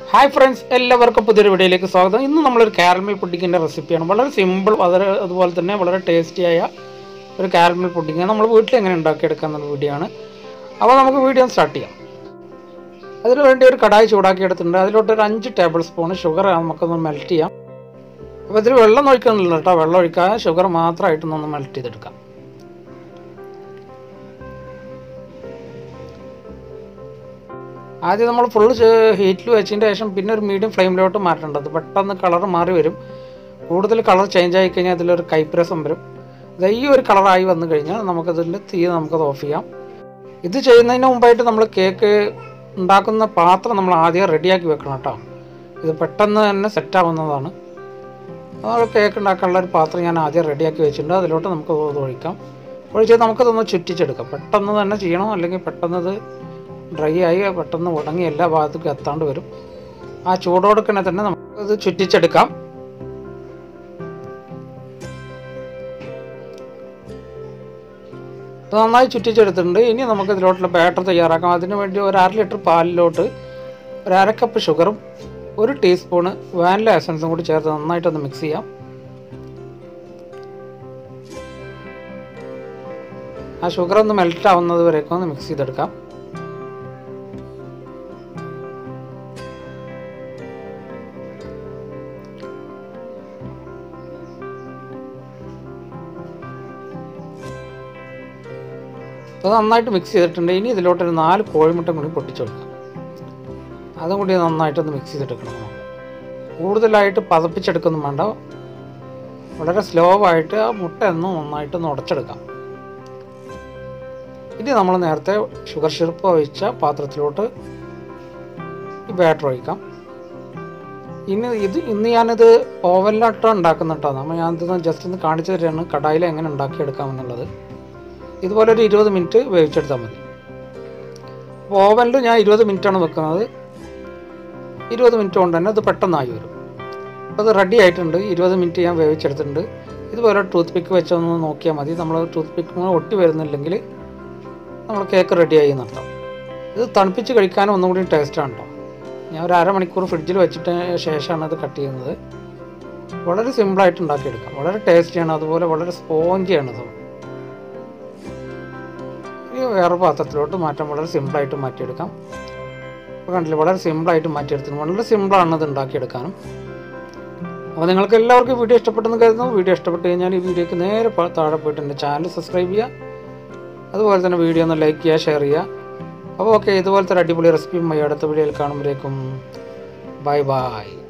hi friends എല്ലാവർക്കും പുതിയൊരു വീഡിയോയിലേക്ക് സ്വാഗതം ഇന്ന് നമ്മളൊരു കാരമൽ പുഡിങ്ങിൻ്റെ റെസിപ്പിയാണ് വളരെ സിമ്പിൾ വളരെ അതുപോലെ തന്നെ വളരെ ടേസ്റ്റിയായ ഒരു കാരമൽ പുഡിങ് നമ്മൾ വീട്ടിൽ എങ്ങനെ ഉണ്ടാക്കിയെടുക്കുക എന്നുള്ള വീഡിയോ ആണ് അപ്പോൾ നമുക്ക് വീഡിയോ സ്റ്റാർട്ട് ചെയ്യാം അതിന് വേണ്ടി ഒരു കടായി ചൂടാക്കി എടുത്തിട്ടുണ്ട് അതിലോട്ട് ഒരു അഞ്ച് ടേബിൾ സ്പൂൺ ഷുഗർ നമുക്കൊന്ന് മെൽറ്റ് ചെയ്യാം അപ്പോൾ ഇതിൽ വെള്ളം ഒഴിക്കുന്നില്ല കേട്ടോ വെള്ളം ഒഴിക്കാതെ ഷുഗർ മാത്രമായിട്ടൊന്ന് മെൽറ്റ് ചെയ്തെടുക്കാം ആദ്യം നമ്മൾ ഫുള്ള് ഹീറ്റിൽ വെച്ചതിന് ശേഷം പിന്നെ ഒരു മീഡിയം ഫ്ലെയിമിലോട്ട് മാറ്റേണ്ടത് പെട്ടെന്ന് കളർ മാറി വരും കൂടുതൽ കളർ ചേഞ്ച് ആയി കഴിഞ്ഞാൽ അതിലൊരു കൈപ്രസം വരും ഇത് ഈ ഒരു കളറായി വന്നു കഴിഞ്ഞാൽ നമുക്കതിൻ്റെ തീ നമുക്കത് ഓഫ് ചെയ്യാം ഇത് ചെയ്യുന്നതിന് മുമ്പായിട്ട് നമ്മൾ കേക്ക് ഉണ്ടാക്കുന്ന പാത്രം നമ്മൾ ആദ്യം റെഡിയാക്കി വെക്കണം കേട്ടോ ഇത് പെട്ടെന്ന് തന്നെ സെറ്റ് ആവുന്നതാണ് നമ്മൾ കേക്ക് ഉണ്ടാക്കാനുള്ള ഒരു പാത്രം ഞാൻ ആദ്യം റെഡിയാക്കി വെച്ചിട്ടുണ്ട് അതിലോട്ട് നമുക്ക് ഇത് ഒഴിക്കാം ഒഴിച്ച് നമുക്കതൊന്ന് ചുറ്റിച്ചെടുക്കാം പെട്ടെന്ന് തന്നെ ചെയ്യണം അല്ലെങ്കിൽ പെട്ടെന്ന് ഇത് ഡ്രൈ ആയി പെട്ടെന്ന് ഉടങ്ങി എല്ലാ ഭാഗത്തേക്കും എത്താണ്ട് വരും ആ ചൂടോടുക്കനെ തന്നെ നമുക്കത് ചുറ്റിച്ചെടുക്കാം ഇത് നന്നായി ചുറ്റിച്ചെടുത്തിട്ടുണ്ട് ഇനി നമുക്ക് ഇതിലോട്ടുള്ള ബാറ്റർ തയ്യാറാക്കാം അതിന് വേണ്ടി ഒരു അര ലിറ്റർ പാലിലോട്ട് ഒരു അര കപ്പ് ഷുഗറും ഒരു ടീസ്പൂണ് വാനില എസൻസും കൂടി ചേർത്ത് നന്നായിട്ടൊന്ന് മിക്സ് ചെയ്യാം ആ ഷുഗർ ഒന്ന് മെൽറ്റ് ആവുന്നത് വരെയൊക്കെ ഒന്ന് മിക്സ് ചെയ്തെടുക്കാം അത് നന്നായിട്ട് മിക്സ് ചെയ്തിട്ടുണ്ട് ഇനി ഇതിലോട്ടൊരു നാല് കോഴിമുട്ട കൂടി പൊട്ടിച്ചു കൊടുക്കാം അതും കൂടി നന്നായിട്ടൊന്ന് മിക്സ് ചെയ്തെടുക്കണം നമ്മൾ കൂടുതലായിട്ട് പതപ്പിച്ചെടുക്കൊന്നും വേണ്ട വളരെ സ്ലോ ആയിട്ട് ആ മുട്ട ഒന്ന് നന്നായിട്ടൊന്ന് ഉടച്ചെടുക്കാം ഇനി നമ്മൾ നേരത്തെ ഷുഗർ സിറപ്പ് ഒഴിച്ച പാത്രത്തിലോട്ട് ഈ ബാറ്റർ ഒഴിക്കാം ഇനി ഇത് ഇന്ന് ഞാനിത് ഓവനിലാട്ടോ ഉണ്ടാക്കുന്ന കേട്ടോ നമ്മൾ ഞാനിത് ജസ്റ്റ് ഒന്ന് കാണിച്ചു തരാണ് കടായിൽ എങ്ങനെ ഉണ്ടാക്കിയെടുക്കാമെന്നുള്ളത് ഇതുപോലെ ഒരു ഇരുപത് മിനിറ്റ് വേവിച്ചെടുത്താൽ മതി അപ്പോൾ ഓവനിൽ ഞാൻ ഇരുപത് മിനിറ്റാണ് വെക്കുന്നത് ഇരുപത് മിനിറ്റ് കൊണ്ട് തന്നെ അത് പെട്ടെന്നായി വരും അപ്പോൾ അത് റെഡി ആയിട്ടുണ്ട് ഇരുപത് മിനിറ്റ് ഞാൻ വേവിച്ചെടുത്തിട്ടുണ്ട് ഇതുപോലെ ടൂത്ത് പിക്ക് വെച്ചൊന്ന് നോക്കിയാൽ മതി നമ്മൾ ടൂത്ത് പിക്ക് ഒട്ടി വരുന്നില്ലെങ്കിൽ നമ്മൾ കേക്ക് റെഡിയായി നടത്താം ഇത് തണുപ്പിച്ച് കഴിക്കാനും ഒന്നും കൂടി ടേസ്റ്റാണ് കേട്ടോ ഞാൻ ഒരു അരമണിക്കൂർ ഫ്രിഡ്ജിൽ വെച്ചിട്ട് ശേഷമാണ് ഇത് കട്ട് ചെയ്യുന്നത് വളരെ സിമ്പിളായിട്ട് ഉണ്ടാക്കിയെടുക്കാം വളരെ ടേസ്റ്റിയാണ് അതുപോലെ വളരെ സ്പോഞ്ചിയാണ് ഇത് ഇനി വേറെ പാത്രത്തിലോട്ട് മാറ്റാൻ വളരെ സിമ്പിളായിട്ട് മാറ്റിയെടുക്കാം ഇപ്പോൾ കണ്ടില്ല വളരെ സിമ്പിളായിട്ട് മാറ്റിയെടുത്തു വളരെ സിമ്പിളാണ് ഇത് ഉണ്ടാക്കിയെടുക്കാനും അപ്പോൾ നിങ്ങൾക്ക് എല്ലാവർക്കും വീഡിയോ ഇഷ്ടപ്പെട്ടെന്ന് കരുതുന്നു വീഡിയോ ഇഷ്ടപ്പെട്ട് കഴിഞ്ഞാൽ ഈ വീഡിയോക്ക് നേരെ പ- താഴെ പോയിട്ട് എൻ്റെ ചാനൽ സബ്സ്ക്രൈബ് ചെയ്യുക അതുപോലെ തന്നെ വീഡിയോ ഒന്ന് ലൈക്ക് ചെയ്യുക ഷെയർ ചെയ്യുക അപ്പോൾ ഓക്കെ ഇതുപോലത്തെ ഒരു അടിപൊളി റെസിപ്പിയുമായി അടുത്ത വീഡിയോയിൽ കാണുമ്പോഴേക്കും ബൈ ബൈ